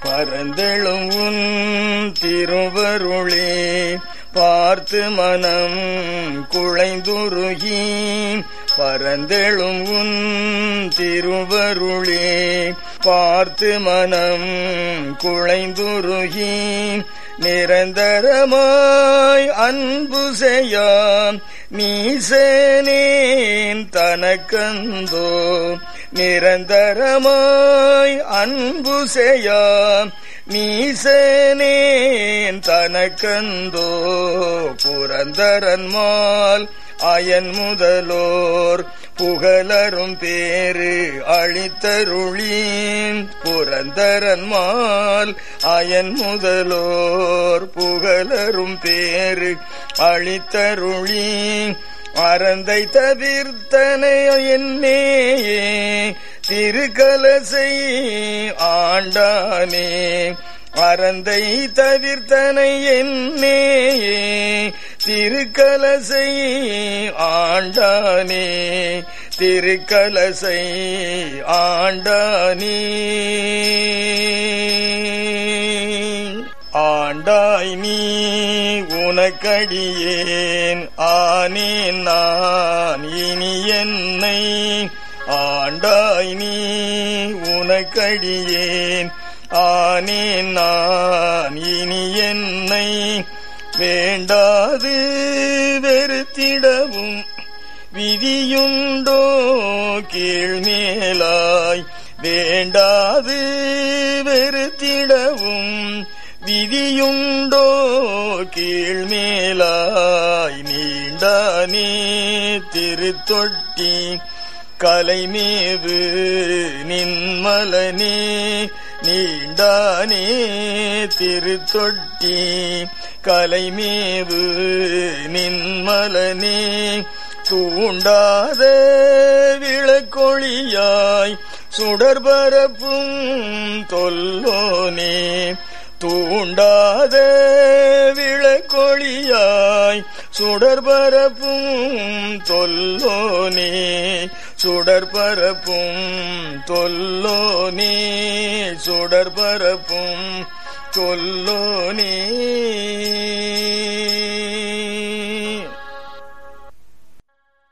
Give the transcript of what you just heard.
பரந்தெழும் உன் திருவருளே பார்த்து மனம் குழைந்துருகி பரந்தெழும் உன் திருவருளே பார்த்து மனம் குழைந்துருகி நிரந்தரமாய் அன்பு செய்யாம் நீசனேன் தனக்கந்தோ நிரந்தரமாய் அன்பு செய்யாம் நீசனேன் தனக்கந்தோ புரந்தரன்மால் அயன் முதலோர் புகழரும் பேரு அழித்தருளீன் புரந்தரன்மால் அயன் முதலோர் புகழரும் பேரு அழித்தருளீன் அறந்தை தவிர்த்தனை என்னேயே திருக்கலசை ஆண்டானே அறந்தை தவிர்த்தனை என்னேயே திருக்கலசை ஆண்டானே திருக்கலசை ஆண்டானே ஆண்டாய் நீ உனக்கடியேன் ஆனேன் நான் இனி என்னை ஆண்டாய் நீ உனக்கடியேன் ஆனேன் நான் இனி என்னை வேண்டாது வெறுத்திடவும் விதியுண்டோ கீழ்மேலாய் வேண்டாது வெறுத்திடவும் விதியுண்டோ கீழ்மேலாய் நீண்டானே திருத்தொட்டி கலைமேவு நின்மலனே நீண்டானே திருத்தொட்டி கலைமேவு நின்மலனே தூண்டாத விளக்கொழியாய் சுடர்பரப்பும் தொல்லோனே தூண்டாத விளக்கொழியாய் சுடர்பரப்பும் தொல்லோனே சுடர்பரப்பும் தொல்லோனே சுடர்பரப்பும் தொல்லோனே